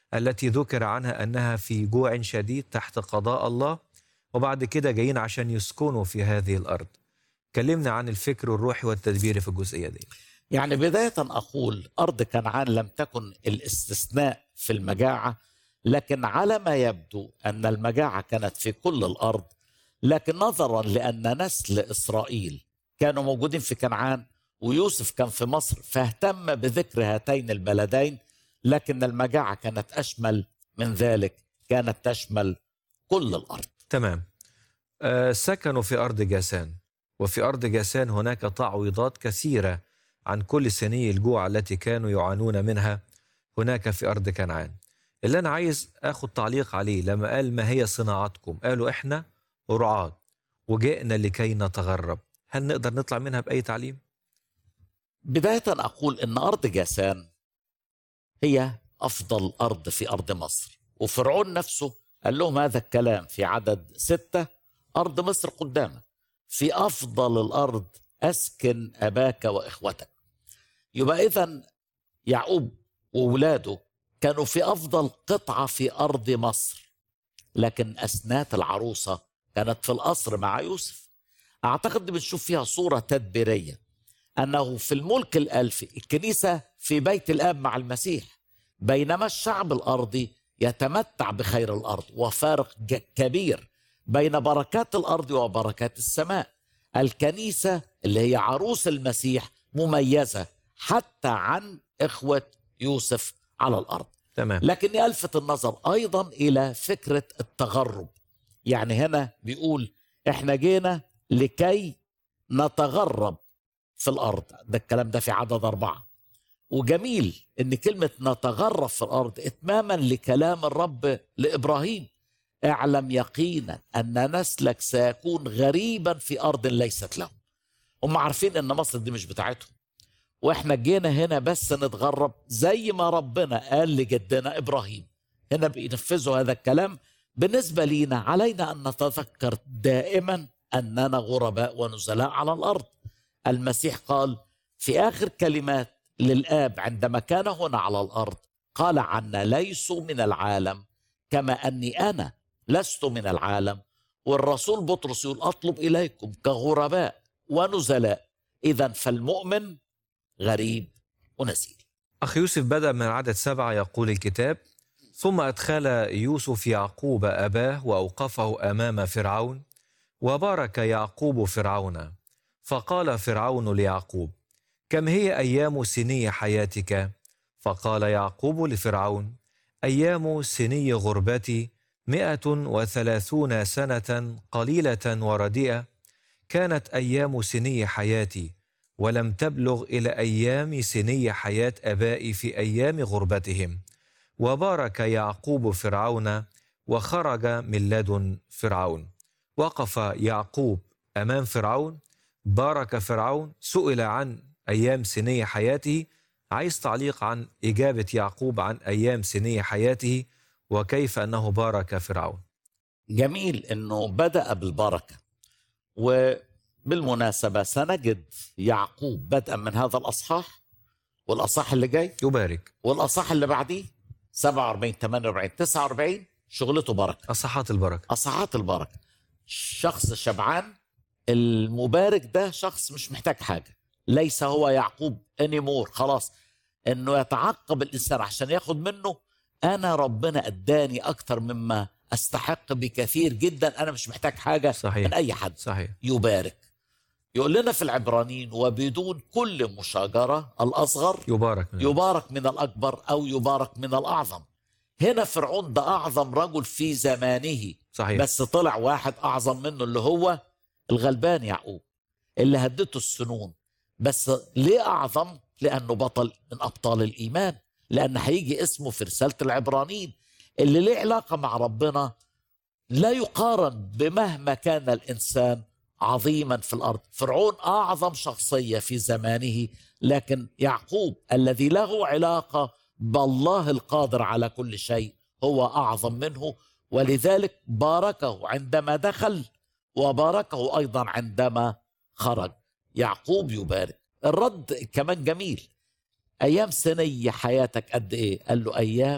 التي ذكر عنها أنها في جوع شديد تحت قضاء الله وبعد كده جايين عشان يسكنوا في هذه الأرض كلمنا عن الفكر الروحي والتدبير في الجزئية دي يعني بداية أقول أرض كنعان لم تكن الاستثناء في المجاعة لكن على ما يبدو أن المجاعة كانت في كل الأرض لكن نظرا لأن نسل إسرائيل كانوا موجودين في كنعان ويوسف كان في مصر فاهتم بذكر هاتين البلدين لكن المجاعة كانت أشمل من ذلك كانت تشمل كل الأرض تمام آه سكنوا في أرض جاسان وفي أرض جاسان هناك تعويضات كثيرة عن كل سني الجوع التي كانوا يعانون منها هناك في أرض كنعان اللي أنا عايز أخذ تعليق عليه لما قال ما هي صناعتكم قالوا إحنا رعاة وجئنا لكي نتغرب هل نقدر نطلع منها بأي تعليم؟ بداية أقول أن أرض جاسان هي أفضل أرض في أرض مصر وفرعون نفسه قال لهم هذا الكلام في عدد ستة أرض مصر قدامك في أفضل الأرض أسكن أباك وإخوتك يبقى إذا يعقوب وولاده كانوا في أفضل قطعة في أرض مصر لكن أسنات العروسة كانت في القصر مع يوسف أعتقد بنشوف فيها صورة تدبيرية أنه في الملك الألفي الكنيسة في بيت الآب مع المسيح بينما الشعب الأرضي يتمتع بخير الأرض وفارق كبير بين بركات الأرض وبركات السماء الكنيسة اللي هي عروس المسيح مميزة حتى عن إخوة يوسف على الأرض تمام لكني ألفت النظر أيضا إلى فكرة التغرب يعني هنا بيقول إحنا جينا لكي نتغرب في الأرض ده الكلام ده في عدد أربعة وجميل إن كلمة نتغرب في الأرض إتماما لكلام الرب لإبراهيم اعلم يقينا أن نسلك سيكون غريبا في أرض ليست لهم هم عارفين أن مصر دي مش بتاعتهم واحنا جينا هنا بس نتغرب زي ما ربنا قال لجدنا ابراهيم هنا بينفذوا هذا الكلام بالنسبه لينا علينا ان نتذكر دائما اننا غرباء ونزلاء على الارض المسيح قال في اخر كلمات للاب عندما كان هنا على الارض قال عنا ليسوا من العالم كما اني انا لست من العالم والرسول بطرس يقول اطلب اليكم كغرباء ونزلاء اذا فالمؤمن غريب ونزيل أخ يوسف بدأ من عدد سبعة يقول الكتاب ثم أدخل يوسف يعقوب أباه وأوقفه أمام فرعون وبارك يعقوب فرعون فقال فرعون ليعقوب كم هي أيام سني حياتك فقال يعقوب لفرعون أيام سني غربتي مئة وثلاثون سنة قليلة ورديئة كانت أيام سني حياتي ولم تبلغ الى ايام سني حياه ابائي في ايام غربتهم وبارك يعقوب فرعون وخرج من لدن فرعون وقف يعقوب امام فرعون بارك فرعون سئل عن ايام سني حياته عايز تعليق عن اجابه يعقوب عن ايام سني حياته وكيف انه بارك فرعون جميل انه بدا بالبركه و بالمناسبة سنجد يعقوب بدءا من هذا الأصحاح والأصحاح اللي جاي يبارك والأصحاح اللي بعديه 47 48 49 شغلته بركة أصحات البركة أصحات البركة شخص شبعان المبارك ده شخص مش محتاج حاجة ليس هو يعقوب انيمور خلاص انه يتعقب الانسان عشان ياخد منه انا ربنا اداني اكتر مما استحق بكثير جدا انا مش محتاج حاجه صحيح. من اي حد صحيح يبارك يقول لنا في العبرانيين وبدون كل مشاجرة الأصغر يبارك منه. يبارك من الأكبر أو يبارك من الأعظم هنا فرعون ده أعظم رجل في زمانه صحيح بس طلع واحد أعظم منه اللي هو الغلبان يعقوب اللي هدته السنون بس ليه أعظم؟ لأنه بطل من أبطال الإيمان لأن هيجي اسمه في رسالة العبرانيين اللي ليه علاقة مع ربنا لا يقارن بمهما كان الإنسان عظيما في الارض فرعون اعظم شخصيه في زمانه لكن يعقوب الذي له علاقه بالله القادر على كل شيء هو اعظم منه ولذلك باركه عندما دخل وباركه ايضا عندما خرج يعقوب يبارك الرد كمان جميل ايام سني حياتك قد ايه قال له ايام